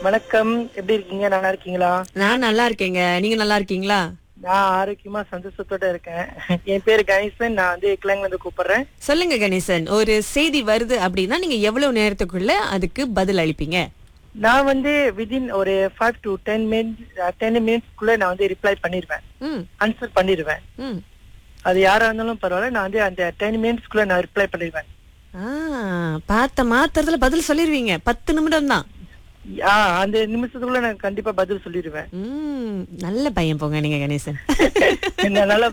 வணக்கம் எப்படி இருக்கீங்க நல்லா இருக்கீங்களா நான் நல்லா இருக்கேங்க நீங்க நல்லா இருக்கீங்களா நான் ஆரோக்கியமா சந்தோஷத்தோட இருக்கேன் என் பேரு கணேசன் நான் வந்து கிளங்ல இருந்து கூப்பிடுறேன் சொல்லுங்க கணேசன் ஒரு செய்தி வருது அப்படின்னா நீங்க எவ்வளவு நேரத்துக்குள்ள அதுக்கு பதில் அளிப்பீங்க நான் வந்து விதின் ஒரு five to ten minutes ten மினிட்ஸ்க்குள்ள நான் வந்து ரிப்ளை பண்ணிடுவேன் ம் ஆன்சர் பண்ணிடுவேன் ம் அது யாரா இருந்தாலும் பரவாயில்ல நான் வந்து அந்த டென் மினிட்ஸ்க்குள்ள நான் ரிப்ளை பண்ணிடுவேன் ஆ பார்த்த மாத்திரத்துல பதில் சொல்லிருவீங்க பத்து நிமிடம் தான் ஆ, அந்த நிமிஷத்துக்குள்ள நான் கண்டிப்பா பதில் சொல்லிடுவேன் ம் நல்ல பையன் போங்க நீங்க கணேசன் என்ன நல்ல